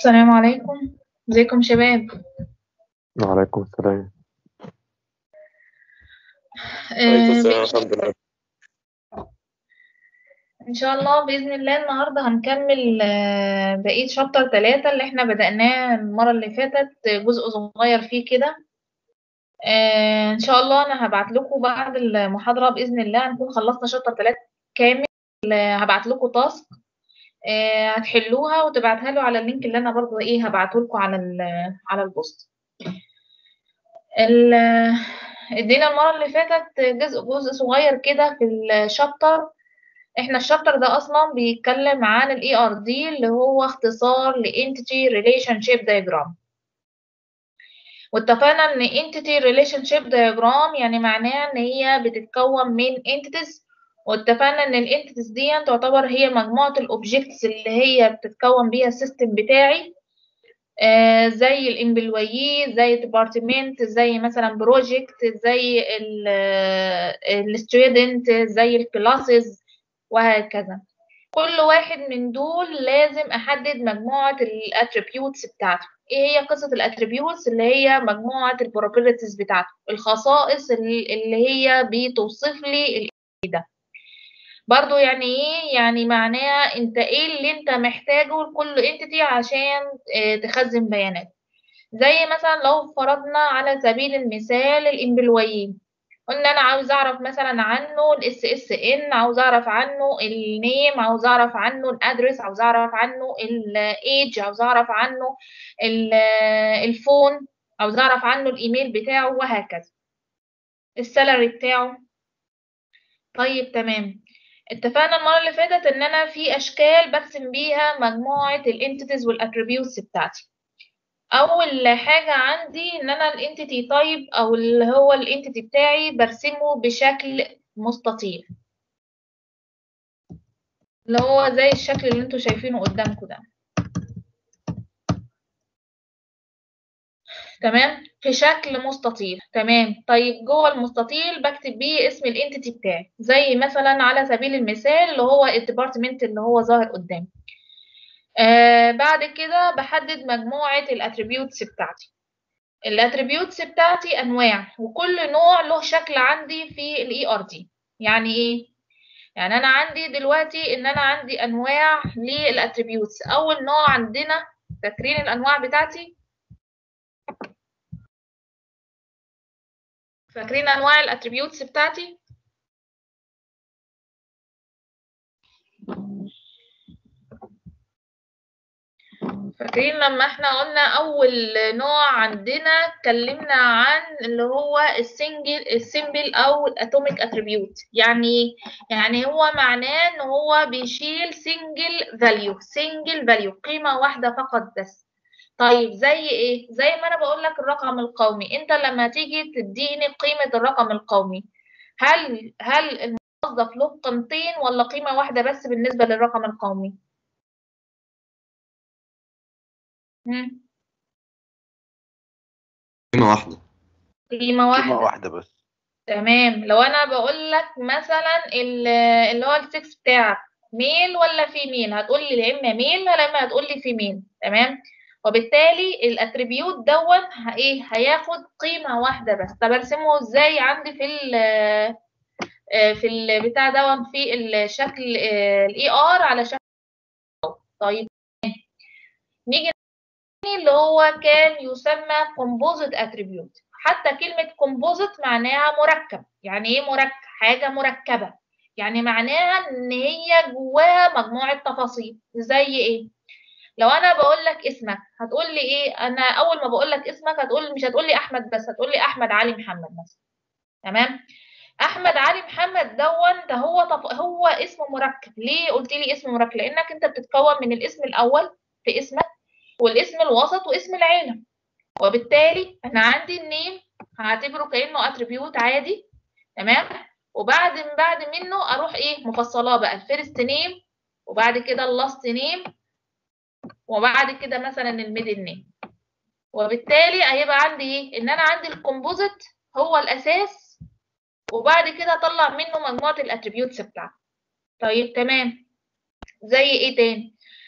السلام عليكم ازيكم شباب وعليكم السلام عليكم آه، السلام بإذن- الحمد لله ان شاء الله باذن الله النهارده هنكمل آه، بقيه شابتر ثلاثة اللي احنا بدأناه المره اللي فاتت جزء صغير فيه كده آه، ان شاء الله انا هبعت لكم بعد المحاضره باذن الله هنكون خلصنا شابتر ثلاثة كامل آه، هبعت لكم تاسك آه، هتحلوها وتبعتها له على اللينك اللي انا برضه ايه هبعته لكم على ال- على البوست ال- ادينا المره اللي فاتت جزء جزء صغير كده في الشابتر احنا الشابتر ده اصلا بيتكلم عن الاي ار دي اللي هو اختصار لانتيتي ريليشن شيب دايجرام واتفقنا ان entity relationship diagram يعني معناه ان هي بتتكون من entities واتفقنا ان الانتيتيز دي تعتبر هي مجموعة الاوبجكتس اللي هي بتتكون بيها السيستم بتاعي آه زي الامبلويي زي ديبارتمنت زي مثلا بروجكت زي الستودنت زي الكلاسز وهكذا كل واحد من دول لازم احدد مجموعة الاتريبيوتس بتاعته ايه هي قصة الاتريبيوتس اللي هي مجموعة البروبرتيز بتاعته الخصائص اللي اللي هي بتوصف لي ال ده برضو يعني ايه يعني معناها انت ايه اللي انت محتاجه لكل انتيتي عشان اه تخزن بيانات زي مثلا لو فرضنا على سبيل المثال الامبلويين قلنا انا عاوز اعرف مثلا عنه الاس اس ان عاوز اعرف عنه النيم عاوز اعرف عنه الادرس عاوز اعرف عنه الايج عاوز اعرف عنه الفون عاوز اعرف عنه الايميل بتاعه وهكذا السالري بتاعه طيب تمام اتفقنا المره اللي فاتت ان انا في اشكال برسم بيها مجموعه الانتيتيز والاتريبيوتس بتاعتي اول حاجه عندي ان انا الانتيتي تايب او اللي هو الانتيتي بتاعي برسمه بشكل مستطيل اللي هو زي الشكل اللي انتوا شايفينه قدامكم ده تمام في شكل مستطيل تمام طيب جوه المستطيل بكتب بيه اسم الانتيتي بتاعي زي مثلا على سبيل المثال اللي هو الديبارتمنت اللي هو ظاهر قدامي آه بعد كده بحدد مجموعة الاتريبيوتس بتاعتي الاتريبيوتس بتاعتي انواع وكل نوع له شكل عندي في الاي ار دي يعني ايه يعني انا عندي دلوقتي ان انا عندي انواع للاتريبيوتس اول نوع عندنا فاكرين الانواع بتاعتي فاكرين انواع الاتريبيوتس بتاعتي فاكرين لما احنا قلنا اول نوع عندنا اتكلمنا عن اللي هو السنجل السيمبل او الاتوميك اتريبيوت يعني يعني هو معناه ان هو بيشيل سنجل فاليو سنجل فاليو قيمه واحده فقط بس طيب زي ايه زي ما انا بقول لك الرقم القومي انت لما تيجي تديني قيمه الرقم القومي هل هل الموظف له قيمتين ولا قيمه واحده بس بالنسبه للرقم القومي مم. قيمة واحدة قيمة واحدة كلمة واحدة بس تمام لو أنا بقول لك مثلا ال- اللي هو السكس بتاعك ميل ولا فيميل هتقول لي يا إما ميل يا إما هتقول لي فيميل تمام وبالتالي الاتريبيوت دون ه- ايه هياخد قيمة واحدة بس طب ارسمه ازاي عندي في ال آه، في البتاع دون في الشكل الاي ار على شكل طيب نيجي اللي هو كان يسمى composite attribute حتى كلمة composite معناها مركب يعني ايه مركب حاجة مركبة يعني معناها ان هي جواها مجموعة تفاصيل زي ايه لو انا بقول لك اسمك هتقول لي ايه انا اول ما بقول لك اسمك هتقول مش هتقول لي احمد بس هتقول لي احمد علي محمد مثلا تمام احمد علي محمد دون ده هو طف... هو اسم مركب ليه قلت لي اسم مركب لانك انت بتتكون من الاسم الاول في اسمك والاسم الوسط واسم العيلة وبالتالي انا عندي النيم هعتبره كأنه اتريبيوت عادي تمام وبعد بعد منه اروح ايه مفصلاه بقى الفيرست نيم وبعد كده اللاست نيم وبعد كده مثلا الميدل نيم وبالتالي هيبقى عندي ايه ان انا عندي الكومبوزيت هو الاساس وبعد كده اطلع منه مجموعة الاتريبيوتس بتاعته طيب تمام زي ايه تاني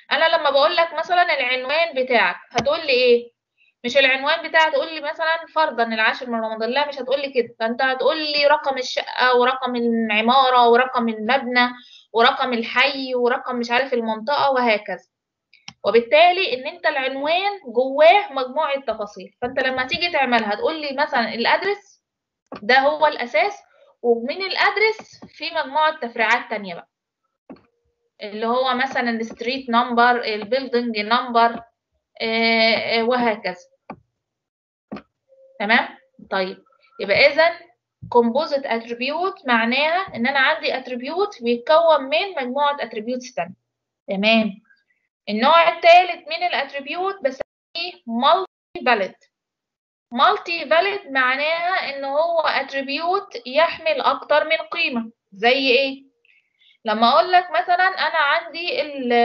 انا لما بقول لك مثلا العنوان بتاعك هتقول لي ايه مش العنوان بتاعك تقول لي مثلا فرضا العاشر من رمضان لا مش هتقول لي كده فانت هتقول لي رقم الشقه ورقم العماره ورقم المبنى ورقم الحي ورقم مش عارف المنطقه وهكذا وبالتالي ان انت العنوان جواه مجموعه تفاصيل فانت لما تيجي تعملها تقول لي مثلا الادرس ده هو الاساس ومن الادرس في مجموعه تفريعات تانية بقى اللي هو مثلا الستريت نمبر البيلدنج نمبر وهكذا تمام طيب يبقى اذا composite attribute معناها ان انا عندي attribute بيتكون من مجموعه attributes تانية تمام النوع الثالث من الاتريبيوت بسميه multi valid multi valid معناها ان هو attribute يحمل اكتر من قيمه زي ايه لما اقول لك مثلا انا عندي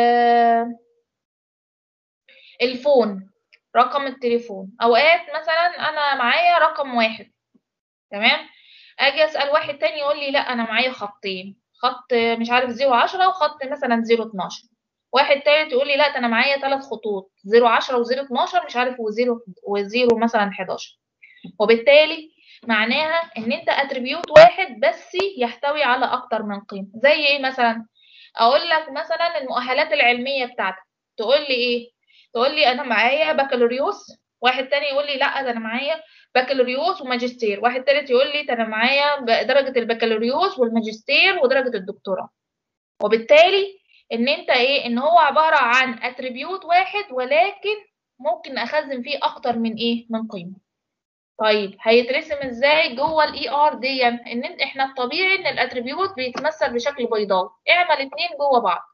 الفون رقم التليفون اوقات مثلا انا معايا رقم واحد تمام اجي اسال واحد تاني يقول لي لا انا معايا خطين خط مش عارف زيرو عشرة وخط مثلا زيرو اتناشر واحد تالت يقول لي لا ده انا معايا ثلاث خطوط زيرو عشرة وزيرو اتناشر مش عارف وزيرو وزيرو مثلا حداشر وبالتالي معناها ان انت اتريبيوت واحد بس يحتوي على اكتر من قيمه زي ايه مثلا اقول لك مثلا المؤهلات العلميه بتاعتك تقول لي ايه تقول لي انا معايا بكالوريوس واحد تاني يقول لي لا ده انا معايا بكالوريوس وماجستير واحد تالت يقول لي ده انا معايا درجه البكالوريوس والماجستير ودرجه الدكتوراه وبالتالي ان انت ايه ان هو عباره عن اتريبيوت واحد ولكن ممكن اخزن فيه اكتر من ايه من قيمه طيب هيترسم ازاي جوه الاي ار دي ان احنا الطبيعي ان الاتريبيوت بيتمثل بشكل بيضاوي اعمل اتنين جوه بعض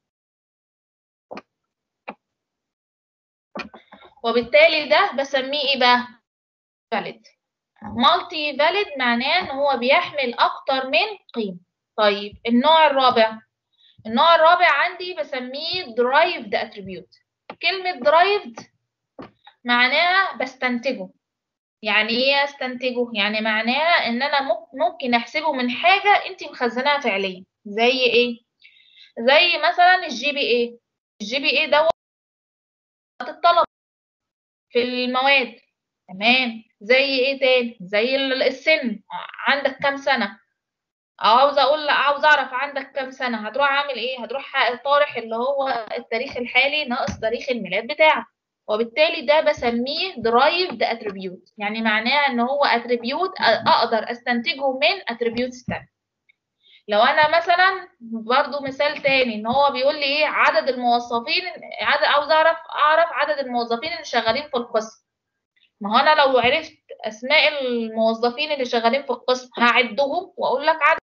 وبالتالي ده بسميه ايه بقى valid multi valid معناه ان هو بيحمل اكتر من قيمه طيب النوع الرابع النوع الرابع عندي بسميه derived attribute كلمة derived معناها بستنتجه يعني ايه استنتجه يعني معناها ان انا ممكن احسبه من حاجة انت مخزناها فعليا زي ايه زي مثلا الجي بي اي الجي بي اي دوت الطلب في المواد تمام زي ايه تاني زي السن عندك كام سنة عاوز اقول عاوز اعرف عندك كام سنه هتروح عامل ايه هتروح طارح اللي هو التاريخ الحالي ناقص تاريخ الميلاد بتاعك وبالتالي ده بسميه derived attribute يعني معناه ان هو attribute اقدر استنتجه من attributes تانية لو انا مثلا برضو مثال تاني ان هو بيقول لي ايه عدد الموظفين عدد عاوز اعرف اعرف عدد الموظفين اللي شغالين في القسم ما هو انا لو عرفت اسماء الموظفين اللي شغالين في القسم هعدهم واقول لك عدد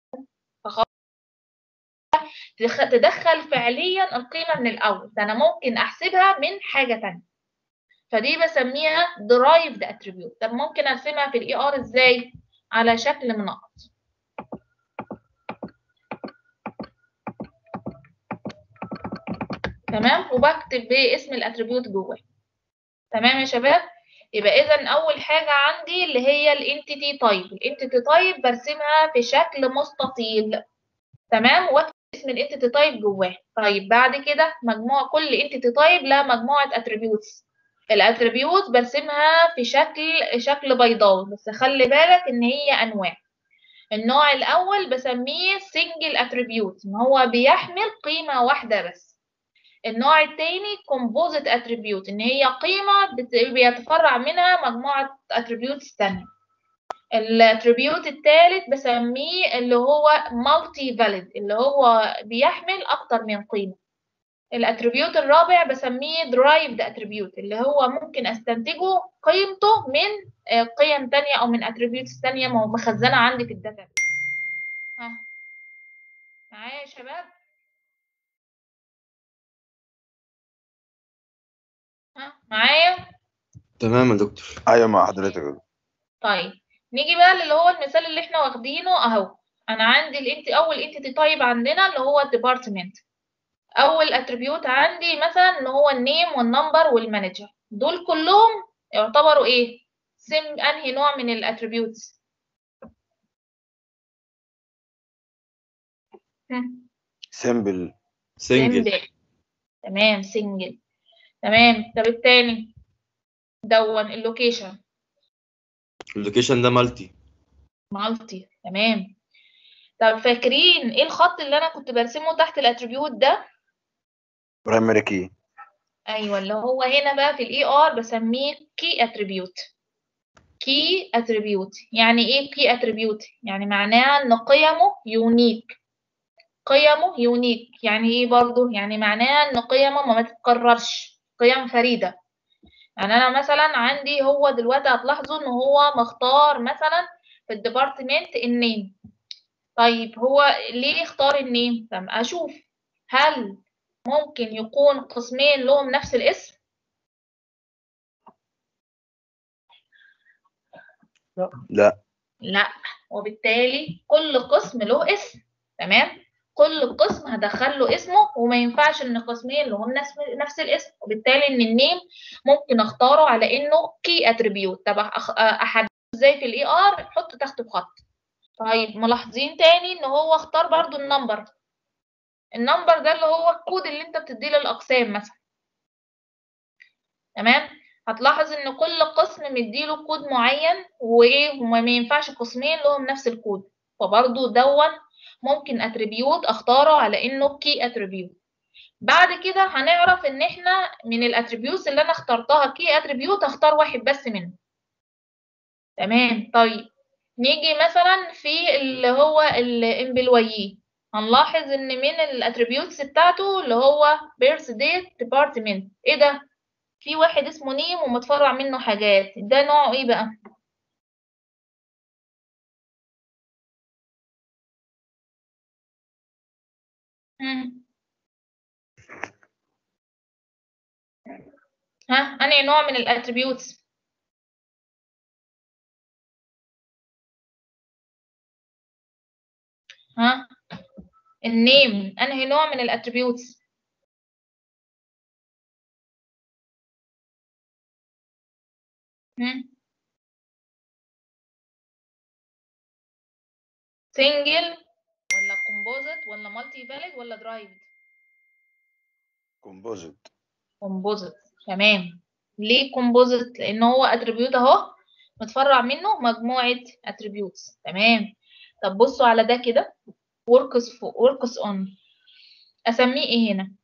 تدخل فعليا القيمة من الأول ده أنا ممكن أحسبها من حاجة تانية فدي بسميها derived attribute طب ممكن أرسمها في ال ER إزاي؟ على شكل منقط تمام وبكتب باسم الاتريبيوت جواه تمام يا شباب يبقى اذا اول حاجه عندي اللي هي الانتيتي تايب الانتيتي تايب برسمها في شكل مستطيل تمام واكتب اسم الانتيتي تايب جواه طيب بعد كده مجموعه كل انتيتي تايب لها مجموعه اتريبيوتس الاتريبيوتس برسمها في شكل شكل بيضاوي بس خلي بالك ان هي انواع النوع الاول بسميه سنجل اتريبيوت ان هو بيحمل قيمه واحده بس النوع التاني composite attribute ان هي قيمة بيتفرع منها مجموعة attributes تانية الاتريبيوت التالت بسميه اللي هو multi valid اللي هو بيحمل اكتر من قيمة الاتريبيوت الرابع بسميه derived attribute اللي هو ممكن استنتجه قيمته من قيم تانية او من attributes تانية مخزنة عندي في الداتا ها معايا يا شباب معايا تمام يا دكتور ايوه مع حضرتك طيب نيجي بقى اللي هو المثال اللي احنا واخدينه اهو انا عندي الانت اول انتيتي تايب عندنا اللي هو الديبارتمنت اول اتريبيوت عندي مثلا اللي هو النيم والنمبر والمانجر دول كلهم يعتبروا ايه سم انهي نوع من الاتريبيوتس سيمبل سنجل تمام سنجل تمام طب التاني دون اللوكيشن اللوكيشن ده مالتي مالتي تمام طب فاكرين ايه الخط اللي انا كنت برسمه تحت الاتريبيوت ده برايمري كي ايوه اللي هو هنا بقى في الاي ار بسميه كي اتريبيوت كي اتريبيوت يعني ايه كي اتريبيوت يعني معناها ان قيمه يونيك قيمه يونيك يعني ايه برضو يعني معناها ان قيمه ما تتكررش قيم فريده يعني انا مثلا عندي هو دلوقتي هتلاحظوا ان هو مختار مثلا في الديبارتمنت النيم طيب هو ليه اختار النيم طب اشوف هل ممكن يكون قسمين لهم نفس الاسم لا لا وبالتالي كل قسم له اسم تمام كل قسم هدخل له اسمه وما ينفعش ان قسمين لهم نفس نفس الاسم وبالتالي ان النيم ممكن اختاره على انه كي اتريبيوت طب أخ- احدده ازاي في الاي ار احط تحته بخط طيب ملاحظين تاني ان هو اختار برضو النمبر النمبر ده اللي هو الكود اللي انت بتديه للاقسام مثلا تمام هتلاحظ ان كل قسم مديله كود معين وايه وما ما ينفعش قسمين لهم نفس الكود فبرضو دون ممكن اتريبيوت اختاره على انه كي اتريبيوت بعد كده هنعرف ان احنا من الاتريبيوتس اللي انا اخترتها كي اتريبيوت اختار واحد بس منه تمام طيب نيجي مثلا في اللي هو الامبلويي هنلاحظ ان من الاتريبيوتس بتاعته اللي هو بيرث ديت ديبارتمنت ايه ده في واحد اسمه نيم ومتفرع منه حاجات ده نوعه ايه بقى مم. ها انهي نوع من الاتريبيوتس ها النيم انهي نوع من الاتريبيوتس سنجل ولا كومبوزيت ولا مالتي فاليد ولا درايفد كومبوزيت كومبوزيت تمام ليه كومبوزيت لان هو اتريبيوت اهو متفرع منه مجموعه اتريبيوتس تمام طب بصوا على ده كده works for works on اسميه ايه هنا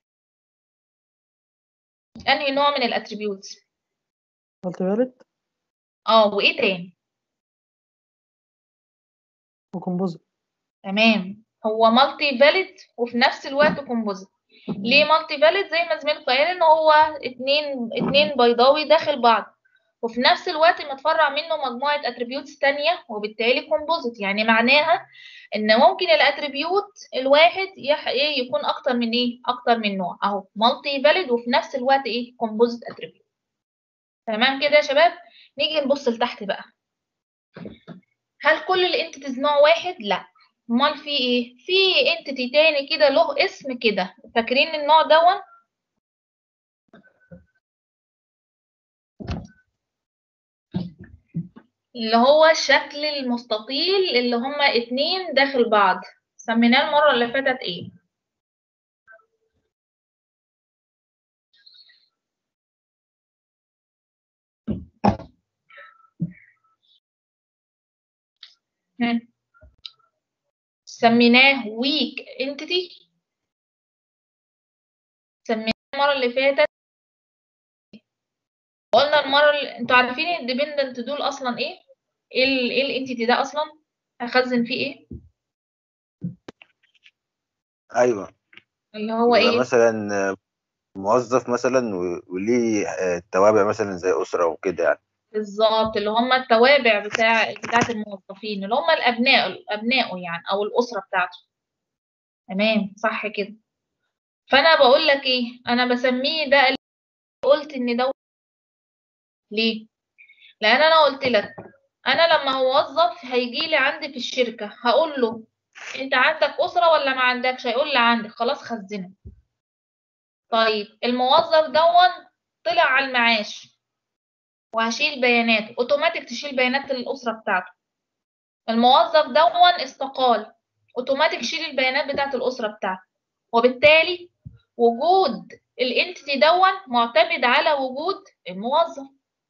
انهي نوع من الاتريبيوتس قلت بالك اه وايه تاني وكومبوزيت تمام هو مالتي فاليد وفي نفس الوقت كومبوزيت ليه مالتي فاليد زي ما زميلكم قال ان هو اتنين اتنين بيضاوي داخل بعض وفي نفس الوقت متفرع منه مجموعة اتريبيوتس تانية وبالتالي كومبوزيت يعني معناها ان ممكن الاتريبيوت الواحد يح... ايه يكون اكتر من ايه اكتر من نوع اهو مالتي فاليد وفي نفس الوقت ايه كومبوزيت اتريبيوت تمام كده يا شباب نيجي نبص لتحت بقى هل كل الانتيتيز نوع واحد لا امال في ايه في انتيتي تاني كده له اسم كده فاكرين النوع دون اللي هو الشكل المستطيل اللي هما اتنين داخل بعض سميناه المرة اللي فاتت ايه هم. سميناه weak entity سميناه المرة اللي فاتت قلنا المرة اللي انتوا عارفين الديبندنت دول اصلا ايه ايه ال ايه الانتيتي ده اصلا هخزن فيه ايه ايوه اللي هو يبقى ايه مثلا موظف مثلا و- وليه آه، توابع مثلا زي اسره وكده يعني بالظبط اللي هم التوابع بتاع بتاعة الموظفين اللي هم الابناء ابنائه يعني او الاسرة بتاعته تمام صح كده فانا بقول لك ايه انا بسميه ده اللي قلت ان ده ليه لان انا قلت لك انا لما موظف هيجي لي عندي في الشركة هقول له انت عندك اسرة ولا ما عندكش هيقول لي عندي خلاص خزنه طيب الموظف دون طلع على المعاش وهشيل بياناته اوتوماتيك تشيل بيانات الاسرة بتاعته الموظف دون استقال اوتوماتيك شيل البيانات بتاعت الاسرة بتاعته وبالتالي وجود الانتيتي دون معتمد على وجود الموظف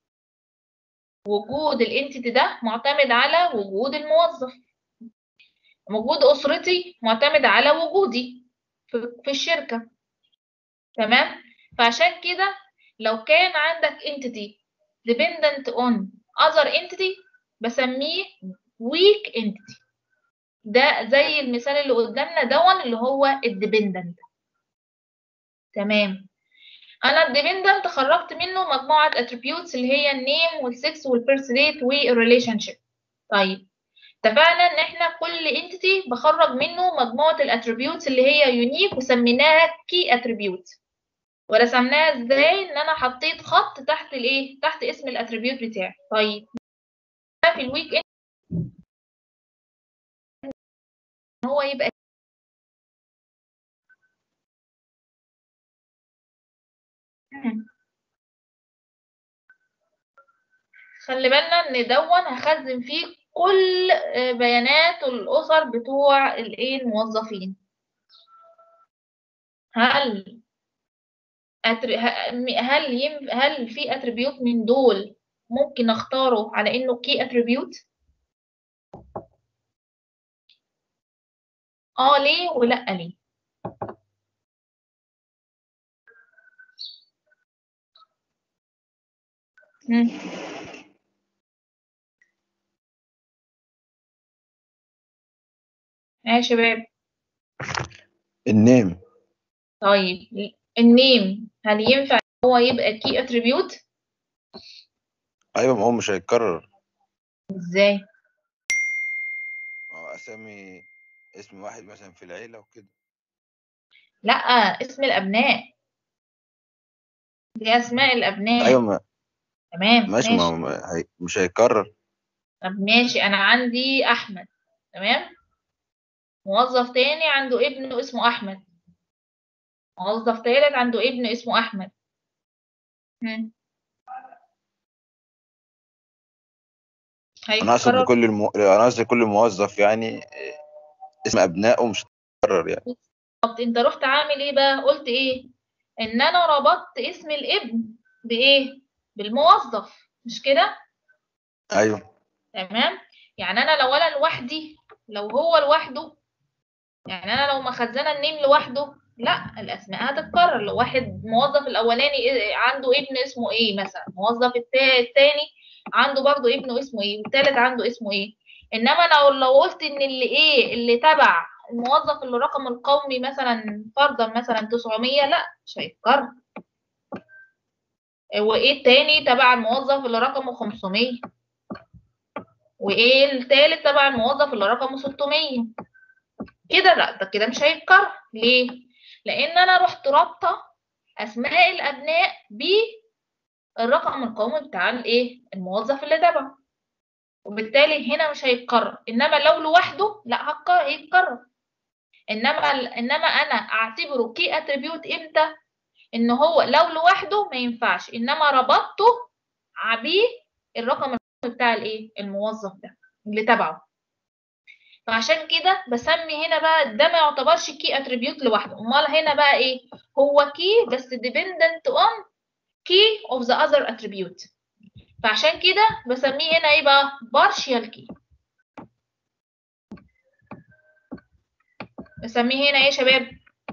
وجود الانتيتي ده معتمد على وجود الموظف وجود أسرتي معتمد على وجودي في في الشركة تمام فعشان كده لو كان عندك entity dependent on other entity بسميه weak entity ده زي المثال اللي قدامنا دون اللي هو الديبندنت تمام انا الديبندنت خرجت منه مجموعه attributes اللي هي النيم والسكس والبيرث ديت والريليشن شيب طيب اتفقنا ان احنا كل entity بخرج منه مجموعه الاتريبيوتس اللي هي يونيك وسميناها key attribute ورسمناها ازاي ان انا حطيت خط تحت الايه تحت اسم الاتريبيوت بتاعي طيب في الويك هو يبقى خلي بالنا ان دون هخزن فيه كل بيانات الاسر بتوع الايه الموظفين هل أتر... هل يم... هل في اتريبيوت من دول ممكن اختاره على انه كي اتريبيوت اه ليه ولا ليه مم. يا شباب النيم طيب النيم هل ينفع هو يبقى كي اتريبيوت ايوه ما هو مش هيتكرر ازاي هو اسامي اسم واحد مثلا في العيله وكده لا اسم الابناء دي اسماء الابناء ايوه ما تمام ماشي ما هو ما هي- مش هيتكرر طب ماشي انا عندي احمد تمام موظف تاني عنده ابن اسمه احمد موظف تالت عنده ابن اسمه احمد هم. انا اقصد هيتكرر لكل المو... انا قصدي كل موظف يعني إيه، اسم ابنائه مش هيتكرر يعني بالظبط انت رحت عامل ايه بقى قلت ايه ان انا ربطت اسم الابن بايه بالموظف مش كده ايوه تمام يعني انا لو انا لوحدي لو هو لوحده يعني انا لو مخزنه النيم لوحده لا الاسماء هتتكرر لو واحد موظف الاولاني إيه- عنده ابن اسمه ايه مثلا موظف التا- التاني عنده برضو ابنه اسمه ايه والتالت عنده اسمه ايه انما لو لو قلت ان اللي ايه اللي تبع الموظف اللي رقم القومي مثلا فرضا مثلا 900 لا مش هيتكرر وايه التاني تبع الموظف اللي رقمه 500 وايه التالت تبع الموظف اللي رقمه 600 كده لا ده كده مش هيتكرر ليه لان انا رحت رابطه اسماء الابناء بالرقم القومي بتاع الايه الموظف اللي تبعه وبالتالي هنا مش هيتكرر انما لو لوحده لا هتك- هيتكرر انما انما انا اعتبره كي اتريبيوت امتى ان هو لو لوحده ما ينفعش انما ربطته بيه الرقم القومي بتاع الايه الموظف ده اللي تبعه فعشان كده بسمي هنا بقى ده ما يعتبرش كي اتريبيوت لوحده امال هنا بقى ايه هو كي بس dependent on key of the other attribute فعشان كده بسميه هنا ايه بقى partial key بسميه هنا ايه يا شباب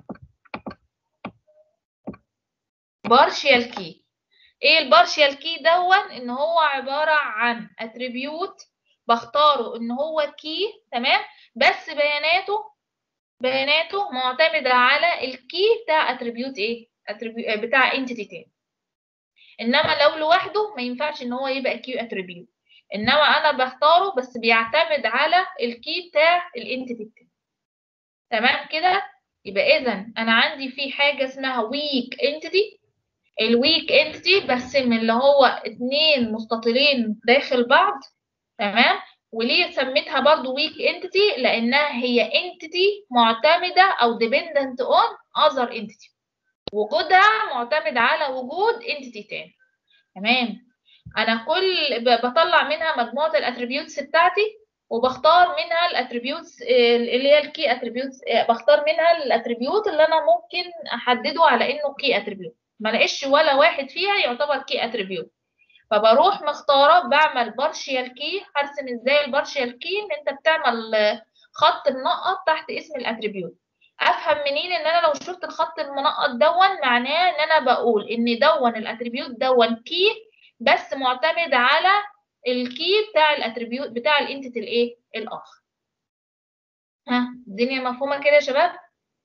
partial key ايه البارشال كي دون ان هو عبارة عن اتريبيوت بختاره ان هو كي تمام بس بياناته بياناته معتمدة على الكي بتاع اتريبيوت ايه attribute بتاع entity تاني انما لو لوحده ما ينفعش ان هو يبقى كيو اتريبيوت انما انا بختاره بس بيعتمد على الكي بتاع الانتيتي بتاعي تمام كده يبقى اذا انا عندي في حاجه اسمها ويك انتيتي الويك انتيتي برسم اللي هو اتنين مستطيلين داخل بعض تمام وليه سميتها برضو ويك انتيتي لانها هي انتيتي معتمده او dependent on other entity وجودها معتمد على وجود انتيتي تاني تمام انا كل ب- بطلع منها مجموعه الاتريبيوتس بتاعتي وبختار منها الاتريبيوتس اللي هي الكي اتريبيوتس بختار منها الاتريبيوت اللي انا ممكن احدده على انه كي اتريبيوت ما لقيتش ولا واحد فيها يعتبر كي اتريبيوت فبروح مختاره بعمل بارشيال كي هرسم ازاي البارشيال كي ان انت بتعمل آه، خط منقط تحت اسم الاتريبيوت افهم منين ان انا لو شفت الخط المنقط دون معناه ان انا بقول ان دون الاتريبيوت دون كي بس معتمد على الكي بتاع الاتريبيوت بتاع الانتيتي الايه الاخر ها الدنيا مفهومه كده يا شباب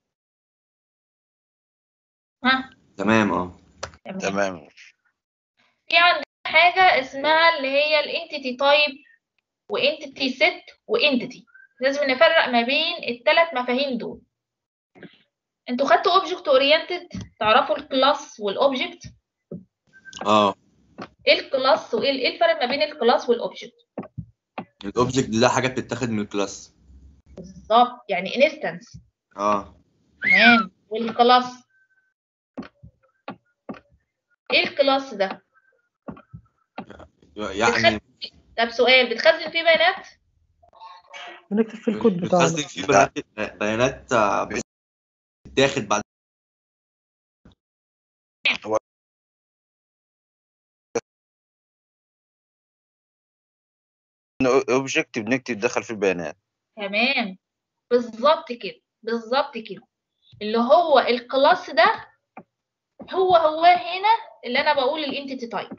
ها تمام اه تمام تمام في عندنا حاجه اسمها اللي هي الانتيتي تايب وانتيتي سيت وانتيتي لازم نفرق ما بين الثلاث مفاهيم دول انتوا خدتوا اوبجكت اورينتد تعرفوا الكلاس والاوبجكت اه ايه الكلاس وايه ايه الفرق ما بين الكلاس والاوبجكت الاوبجكت ده حاجه بتتاخد من الكلاس بالظبط يعني انستنس اه تمام والكلاس ايه الكلاس ده يعني طب سؤال بتخزن فيه بيانات بنكتب في الكود بتاعنا بتخزن فيه بيانات بيانات آه، بتتاخد بعد اوبجكت بنكتب دخل في البيانات تمام بالظبط كده بالظبط كده اللي هو الكلاس ده هو هو هنا اللي انا بقول الانتيتي تايب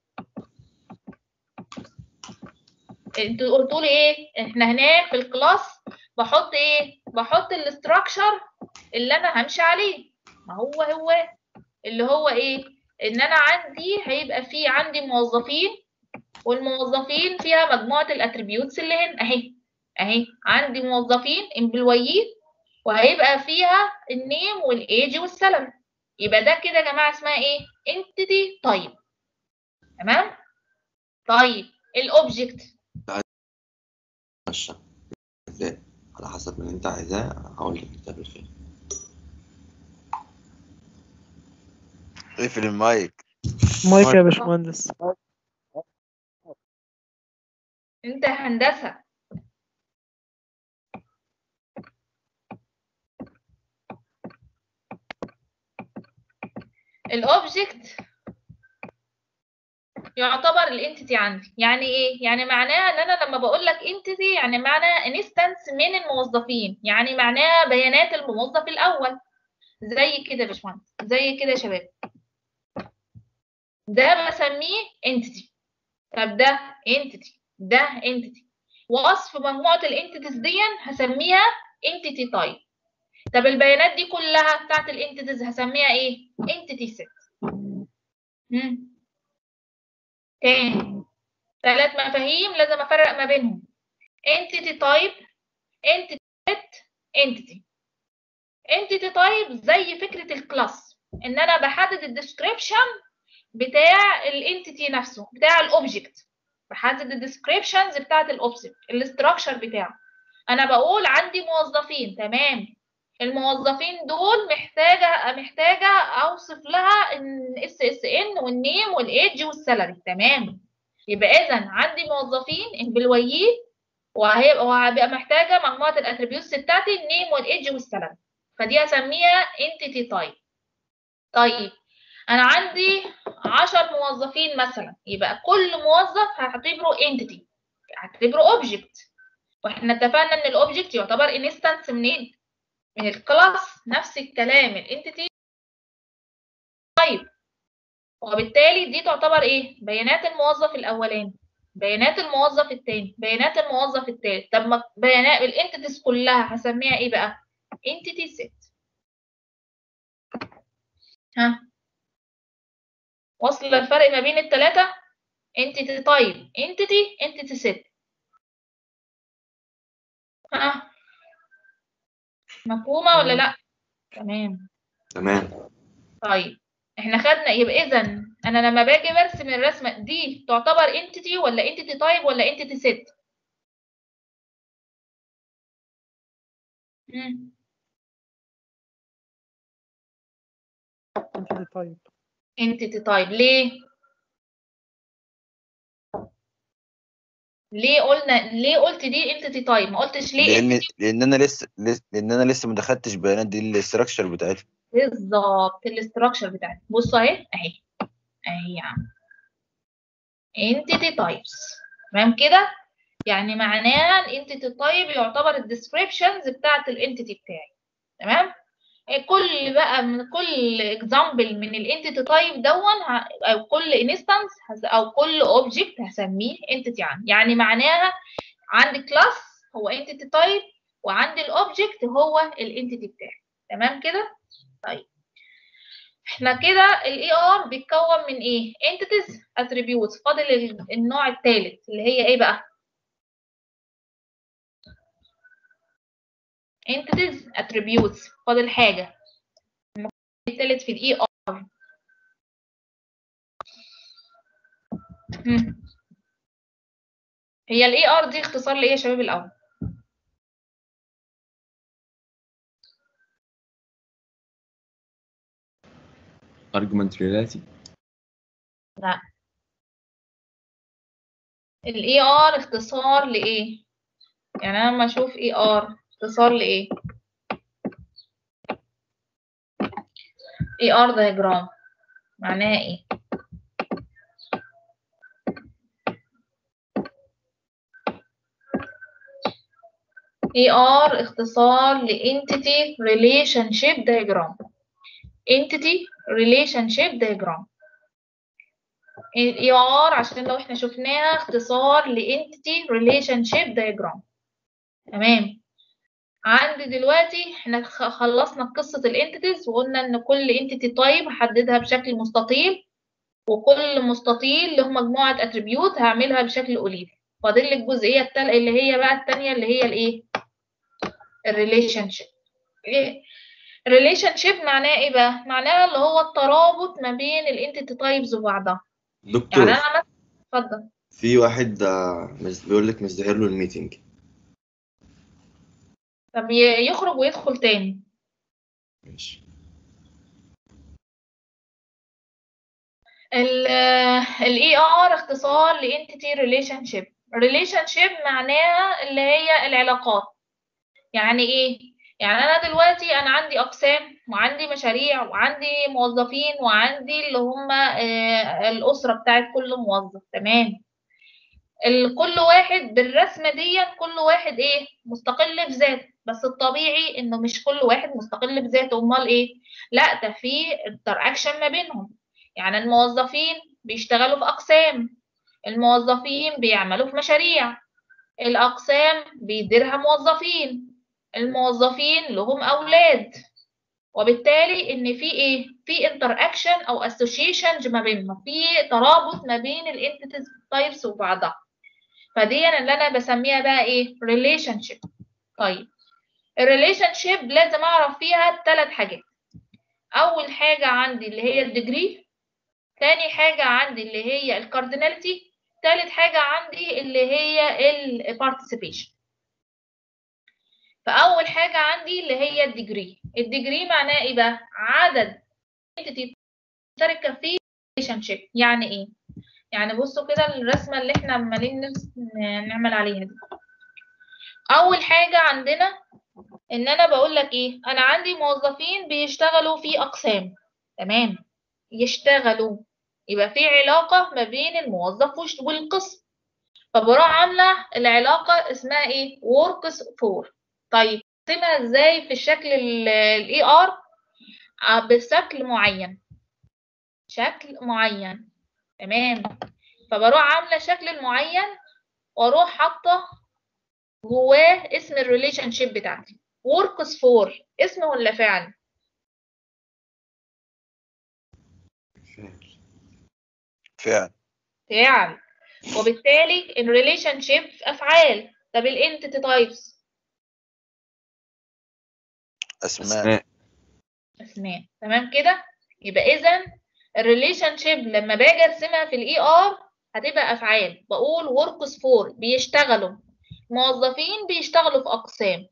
انتوا قلتوا لي ايه احنا هناك في الكلاس بحط ايه بحط الاستراكشر اللي انا همشي عليه ما هو هو اللي هو ايه ان انا عندي هيبقى في عندي موظفين والموظفين فيها مجموعة الاتريبيوتس اللي هنا اهي اهي عندي موظفين امبلويين وهيبقى فيها النيم والايج والسالري يبقى ده كده يا جماعة اسمها ايه entity type تمام طيب الاوبجكت ماشي ازاي على حسب ما انت عايزاه هقول لك نتقابل فين اقفل المايك مايك يا باشمهندس انت هندسة الاوبجكت يعتبر الانتيتي عندي يعني ايه يعني معناها ان انا لما بقول لك انتيتي يعني معناها انستنس من الموظفين يعني معناها بيانات الموظف الاول زي كده يا باشمهندس زي كده يا شباب ده بسميه انتيتي طب ده انتيتي ده انتيتي وصف مجموعة الانتيتيز دي هسميها انتيتي تايب طب البيانات دي كلها بتاعت الانتيتيز هسميها ايه انتيتي سيت تاني ثلاث مفاهيم لازم افرق ما بينهم entity type entity set entity entity type زي فكرة الكلاس ان انا بحدد الديسكريبشن بتاع الانتيتي نفسه بتاع الاوبجكت بحدد الديسكريبشنز بتاعت الاوبجكت الاستراكشر بتاعه انا بقول عندي موظفين تمام الموظفين دول محتاجه محتاجه اوصف لها الاس اس ان والنيم والايدج والسالري تمام يبقى اذا عندي موظفين امبلويين وهيبقى وهبقى محتاجه مجموعه الاتريبيوتس بتاعتي النيم والايدج والسالري فدي هسميها انتيتي تايب طيب انا عندي 10 موظفين مثلا يبقى كل موظف هعتبره انتيتي هعتبره اوبجكت واحنا اتفقنا ان الاوبجكت يعتبر انستنس منين من الكلاس نفس الكلام الانتيتي طيب وبالتالي دي تعتبر ايه بيانات الموظف الاولاني بيانات الموظف الثاني بيانات الموظف الثالث طب ما بيانات الانتيتيز كلها هسميها ايه بقى entity set ها وصل الفرق ما بين الثلاثه entity type entity entity set ها مفهومه ولا لا تمام تمام طيب احنا خدنا يبقى اذا انا لما باجي برسم الرسمه دي تعتبر entity ولا entity type ولا entity set مم. entity type entity type ليه ليه قلنا ليه قلت دي entity type ما قلتش ليه لان entity لان انا لسه لس- لان انا لسه ما دخلتش بيانات دي الاستراكشر بتاعتها بالظبط الاستراكشر بتاعتها بص اهي اهي اهي يا عم entity types تمام كده يعني معناها الانتيتي تايب يعتبر الديسكريبشنز بتاعت الانتيتي بتاعي تمام كل بقى من كل اكزامبل من الانتيتي تايب دون ه- او كل انستنس او كل اوبجكت هسميه انتيتي عندي يعني معناها عندي كلاس هو انتيتي تايب وعندي الاوبجكت هو الانتيتي بتاعي تمام كده طيب احنا كده الاي ار بيتكون من ايه entities attributes فاضل ال- النوع الثالث اللي هي ايه بقى entities attributes فاضل حاجه الثالث في الاي ار هي الاي ار دي اختصار لايه يا شباب الاول argument related لا الاي ار اختصار لايه يعني انا لما اشوف اي ار اختصار لايه اي ار diagram معناها ايه اي ار اختصار ل entity relationship diagram entity relationship diagram الاي ار عشان لو احنا شفناها اختصار ل entity relationship diagram تمام عندي دلوقتي احنا خ- خلصنا قصة الانتيتيز وقلنا ان كل انتيتي تايب هحددها بشكل مستطيل وكل مستطيل له مجموعة اتريبيوت هعملها بشكل اوليفي فاضل لي الجزئية التالتة اللي هي بقى التانية اللي هي الايه الريليشن شيب ايه الريليشن شيب معناه ايه بقى معناها اللي هو الترابط ما بين الانتيتي تايبز وبعضها يعني دكتور انا مثلا اتفضل في واحد آه، مز- بيقول لك مش ظاهر له الميتنج طب ي- يخرج ويدخل تاني ماشي ال الاي ار اختصار لانتيتي ريليشن شيب ريليشن شيب معناها اللي هي العلاقات يعني ايه يعني انا دلوقتي انا عندي اقسام وعندي مشاريع وعندي موظفين وعندي اللي هم آه، الاسره بتاعت كل موظف تمام ال- كل واحد بالرسمه دي كل واحد ايه مستقل بذاته بس الطبيعي انه مش كل واحد مستقل بذاته امال ايه لا ده في انتراكشن ما بينهم يعني الموظفين بيشتغلوا في اقسام الموظفين بيعملوا في مشاريع الاقسام بيديرها موظفين الموظفين لهم اولاد وبالتالي ان في ايه في انتراكشن او اسوشيشن ما بينهم في ترابط ما بين الانتيتيز تايبس وبعضها فدي أنا اللي انا بسميها بقى ايه ريليشن شيب طيب الريليشن شيب لازم اعرف فيها ثلاث حاجات اول حاجه عندي اللي هي الديجري تاني حاجه عندي اللي هي الكارديناليتي تالت حاجه عندي اللي هي البارتيسيبيشن فاول حاجه عندي اللي هي الديجري الديجري معناه ايه بقى عدد entity مشتركه في ريليشن شيب يعني ايه يعني بصوا كده الرسمه اللي احنا عمالين نرس- نعمل عليها دي اول حاجه عندنا ان انا بقول لك ايه انا عندي موظفين بيشتغلوا في اقسام تمام يشتغلوا يبقى في علاقه ما بين الموظف وش- والقسم فبروح عامله العلاقه اسمها ايه works for طيب اقسمها ازاي في الشكل الاي ار بشكل معين شكل معين تمام فبروح عامله شكل المعين واروح حاطه جواه اسم الريليشن شيب بتاعتي works for اسم ولا فعل فعلا فعل وبالتالي الريليشن شيب افعال طب الانتيتي تايبس اسماء اسماء اسماء تمام كده يبقى اذا الريليشن شيب لما باجي ارسمها في الاي ار هتبقى افعال بقول works for بيشتغلوا موظفين بيشتغلوا في اقسام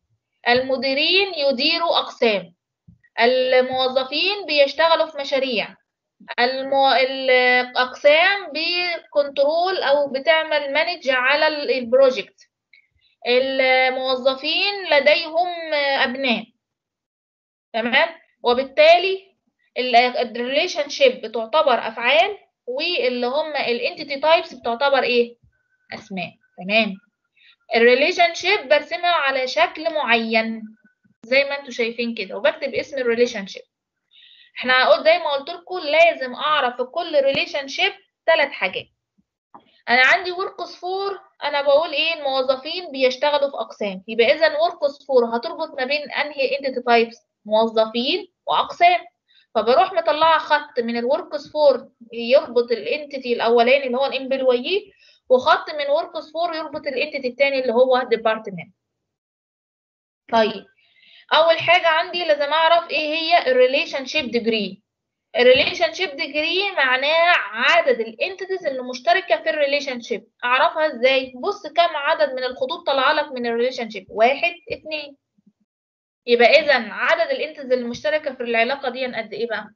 المديرين يديروا اقسام الموظفين بيشتغلوا في مشاريع المو... الأقسام بكنترول أو بتعمل مانج على ال- البروجكت الموظفين لديهم أبناء تمام وبالتالي الريليشن شيب بتعتبر أفعال واللي هم الانتيتي تايبس بتعتبر إيه؟ أسماء تمام الريليشن شيب برسمها على شكل معين زي ما انتوا شايفين كده وبكتب اسم الريليشن شيب احنا قلت زي ما قلت لكم لازم اعرف في كل ريليشن شيب ثلاث حاجات انا عندي ورك فور انا بقول ايه الموظفين بيشتغلوا في اقسام يبقى اذا ورك فور هتربط ما بين انهي انتيتي تايبس موظفين واقسام فبروح مطلعه خط من الورك فور يربط الانتيتي الاولاني اللي هو الامبلويي وخط من ورك فور يربط الانتيتي الثاني اللي هو ديبارتمنت طيب اول حاجه عندي لازم اعرف ايه هي الريليشن شيب ديجري الريليشن شيب ديجري معناها عدد الانتيتيز اللي مشتركه في الريليشن شيب اعرفها ازاي بص كم عدد من الخطوط طالعه لك من الريليشن شيب واحد اتنين يبقى اذا عدد الانتيتيز المشتركه في العلاقه دي قد ايه بقى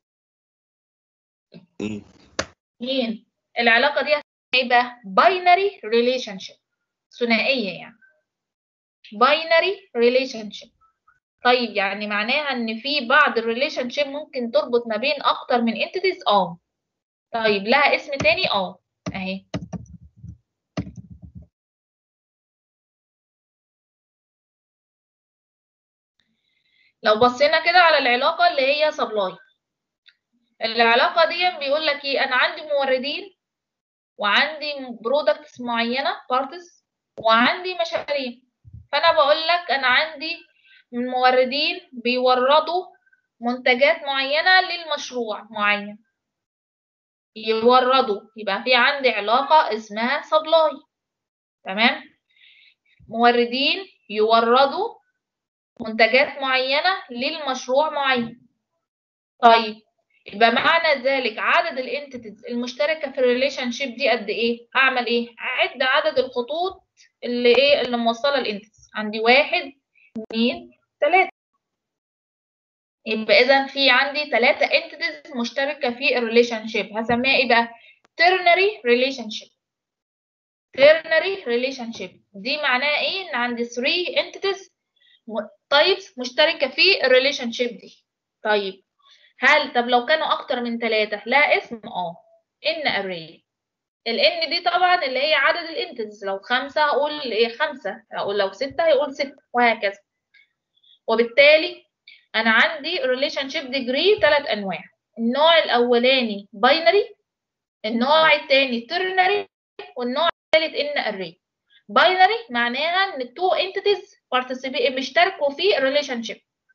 ايه اتنين العلاقه دي ايه بقى باينري ريليشن شيب ثنائيه يعني باينري ريليشن شيب طيب يعني معناها ان في بعض الريليشن شيب ممكن تربط ما بين اكتر من انتيتيز اه طيب لها اسم تاني اه اهي لو بصينا كده على العلاقة اللي هي سبلاي العلاقة دي بيقول لك ايه انا عندي موردين وعندي برودكتس معينة بارتس وعندي مشاريع فانا بقول لك انا عندي من موردين بيوردوا منتجات معينة للمشروع معين يوردوا يبقى في عندي علاقة اسمها سبلاي تمام موردين يوردوا منتجات معينة للمشروع معين طيب يبقى معنى ذلك عدد الانتيتيز المشتركة في الريليشن شيب دي قد ايه اعمل ايه اعد عدد الخطوط اللي ايه اللي موصلة الانتيتيز عندي واحد اتنين تلاتة يبقى اذا في عندي تلاتة انتيتيز مشتركة في الريليشن شيب هسميها ايه بقى ternary relationship ternary relationship دي معناها ايه ان عندي 3 entities types مشتركة في الريليشن شيب دي طيب هل طب لو كانوا اكتر من ثلاثة لا اسم اه ان array الان دي طبعا اللي هي عدد الانتز لو خمسة هقول ايه خمسة هقول لو ستة هيقول ستة وهكذا وبالتالي انا عندي relationship degree ثلاث انواع النوع الاولاني binary النوع الثاني ternary والنوع الثالث ان array binary معناها ان two entities participate بيشتركوا في relationship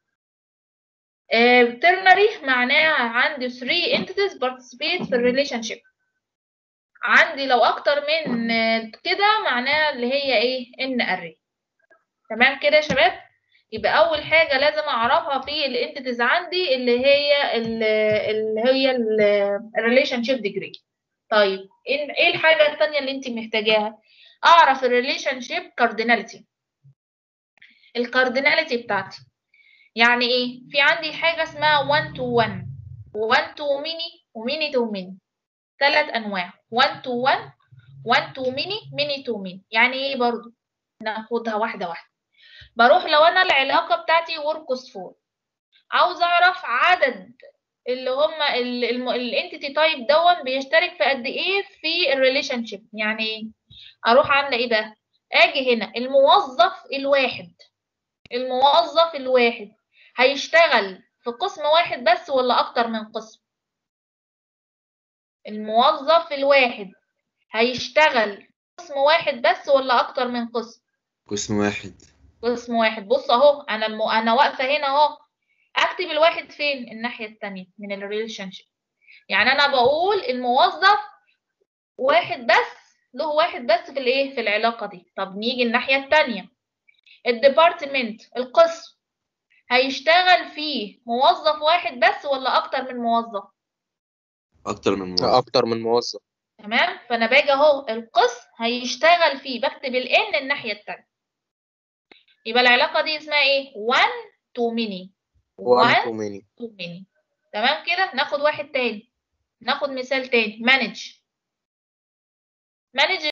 uh, ternary معناها عندي three entities participate في relationship عندي لو اكتر من كده معناها اللي هي ايه ان array تمام كده يا شباب يبقى اول حاجه لازم اعرفها في الانتيتيز عندي اللي هي اللي هي الريليشن شيب ديجري طيب ايه الحاجه الثانيه اللي انت محتاجاها اعرف الريليشن شيب كارديناليتي الكارديناليتي بتاعتي يعني ايه في عندي حاجه اسمها 1 to 1 و1 to ميني وميني to ميني ثلاث انواع 1 to 1 1 to ميني ميني to ميني يعني ايه برضو ناخدها واحده واحده بروح لو انا العلاقه بتاعتي وركس فور عاوز اعرف عدد اللي هم الانتيتي تايب دون بيشترك في قد ايه في الريليشن شيب يعني ايه اروح عامله ايه بقى اجي هنا الموظف الواحد الموظف الواحد هيشتغل في قسم واحد بس ولا اكتر من قسم الموظف الواحد هيشتغل في قسم واحد بس ولا اكتر من قسم قسم واحد قسم واحد بص اهو انا الم... انا واقفه هنا اهو اكتب الواحد فين الناحيه الثانيه من الريليشن شيب يعني انا بقول الموظف واحد بس له واحد بس في الايه في العلاقه دي طب نيجي الناحيه الثانيه الديبارتمنت القسم هيشتغل فيه موظف واحد بس ولا اكتر من موظف اكتر من موظف اكتر من موظف تمام فانا باجي اهو القسم هيشتغل فيه بكتب الان الناحيه الثانيه يبقى العلاقه دي اسمها ايه 1 to many 1 1 تو ميني to many تمام كده ناخد واحد تاني ناخد مثال تاني manage manage